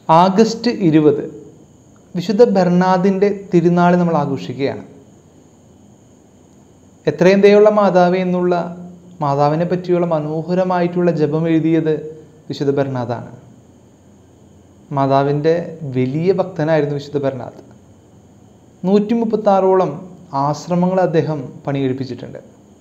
August ഇരുപത് വിശുദ്ധ ബെർണാദിൻ്റെ തിരുനാൾ നമ്മൾ ആഘോഷിക്കുകയാണ് എത്രയും ദയുള്ള മാതാവേ എന്നുള്ള മാതാവിനെ പറ്റിയുള്ള മനോഹരമായിട്ടുള്ള ജപം എഴുതിയത് വിശുദ്ധ ബെർണാദാണ് മാതാവിൻ്റെ വലിയ ഭക്തനായിരുന്നു വിശുദ്ധ ബെർണാദ് നൂറ്റി മുപ്പത്താറോളം ആശ്രമങ്ങൾ അദ്ദേഹം പണിയെടുപ്പിച്ചിട്ടുണ്ട്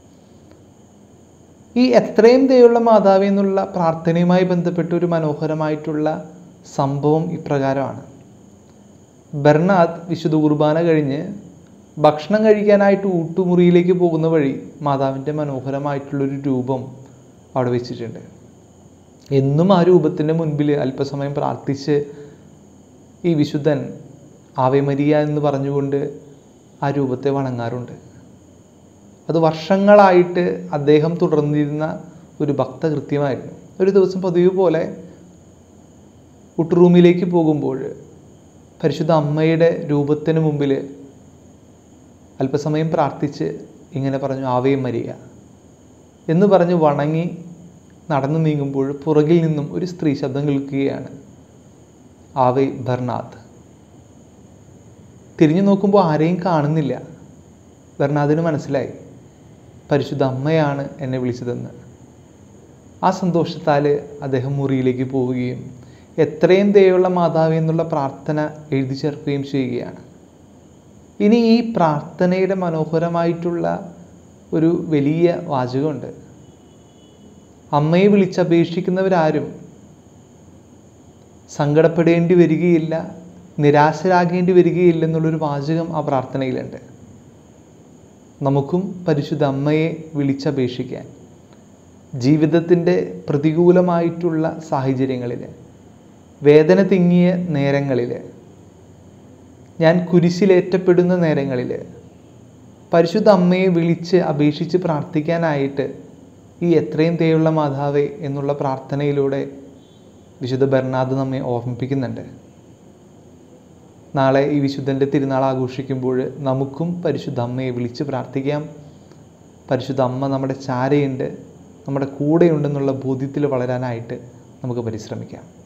ഈ എത്രയും ദയുള്ള മാതാവേ എന്നുള്ള പ്രാർത്ഥനയുമായി ബന്ധപ്പെട്ട ഒരു മനോഹരമായിട്ടുള്ള സംഭവം ഇപ്രകാരമാണ് ബെർണാദ് വിശുദ്ധ കുർബാന കഴിഞ്ഞ് ഭക്ഷണം കഴിക്കാനായിട്ട് ഊട്ടുമുറിയിലേക്ക് പോകുന്ന വഴി മാതാവിൻ്റെ മനോഹരമായിട്ടുള്ളൊരു രൂപം അവിടെ വെച്ചിട്ടുണ്ട് എന്നും ആ രൂപത്തിൻ്റെ മുൻപിൽ അല്പസമയം പ്രാർത്ഥിച്ച് ഈ വിശുദ്ധൻ ആവേ മരിയ എന്ന് പറഞ്ഞുകൊണ്ട് ആ രൂപത്തെ വണങ്ങാറുണ്ട് അത് വർഷങ്ങളായിട്ട് അദ്ദേഹം തുടർന്നിരുന്ന ഒരു ഭക്തകൃത്യമായിരുന്നു ഒരു ദിവസം പതിവ് പോലെ ഉട്ടുറൂമിലേക്ക് പോകുമ്പോൾ പരിശുദ്ധ അമ്മയുടെ രൂപത്തിന് മുമ്പിൽ അല്പസമയം പ്രാർത്ഥിച്ച് ഇങ്ങനെ പറഞ്ഞു ആവേ മരിയ എന്ന് പറഞ്ഞ് വണങ്ങി നടന്നു നീങ്ങുമ്പോൾ പുറകിൽ നിന്നും ഒരു സ്ത്രീ ശബ്ദം കേൾക്കുകയാണ് ആവേ ബർണാഥ് തിരിഞ്ഞു നോക്കുമ്പോൾ ആരെയും കാണുന്നില്ല ബർണാദിന് മനസ്സിലായി പരിശുദ്ധ അമ്മയാണ് എന്നെ വിളിച്ചതെന്ന് ആ സന്തോഷത്താൽ അദ്ദേഹം മുറിയിലേക്ക് പോവുകയും എത്രയും ദയുള്ള മാതാവ് എന്നുള്ള പ്രാർത്ഥന എഴുതി ചേർക്കുകയും ചെയ്യുകയാണ് ഇനി ഈ പ്രാർത്ഥനയുടെ മനോഹരമായിട്ടുള്ള ഒരു വലിയ വാചകമുണ്ട് അമ്മയെ വിളിച്ചപേക്ഷിക്കുന്നവരാരും സങ്കടപ്പെടേണ്ടി വരികയില്ല നിരാശരാകേണ്ടി വരികയില്ല എന്നുള്ളൊരു വാചകം ആ പ്രാർത്ഥനയിലുണ്ട് നമുക്കും പരിശുദ്ധ അമ്മയെ വിളിച്ചപേക്ഷിക്കാൻ ജീവിതത്തിൻ്റെ പ്രതികൂലമായിട്ടുള്ള സാഹചര്യങ്ങളിൽ വേദന തിങ്ങിയ നേരങ്ങളിൽ ഞാൻ കുരിശിലേറ്റപ്പെടുന്ന നേരങ്ങളിൽ പരിശുദ്ധ അമ്മയെ വിളിച്ച് അപേക്ഷിച്ച് പ്രാർത്ഥിക്കാനായിട്ട് ഈ എത്രയും ദയുള്ള മാതാവേ എന്നുള്ള പ്രാർത്ഥനയിലൂടെ വിശുദ്ധ ബർണാദ് നമ്മെ ഓർമ്മിപ്പിക്കുന്നുണ്ട് നാളെ ഈ വിശുദ്ധൻ്റെ തിരുനാൾ ആഘോഷിക്കുമ്പോൾ നമുക്കും പരിശുദ്ധ അമ്മയെ വിളിച്ച് പ്രാർത്ഥിക്കാം പരിശുദ്ധ അമ്മ നമ്മുടെ ചാരയുണ്ട് നമ്മുടെ കൂടെയുണ്ടെന്നുള്ള ബോധ്യത്തിൽ വളരാനായിട്ട് നമുക്ക് പരിശ്രമിക്കാം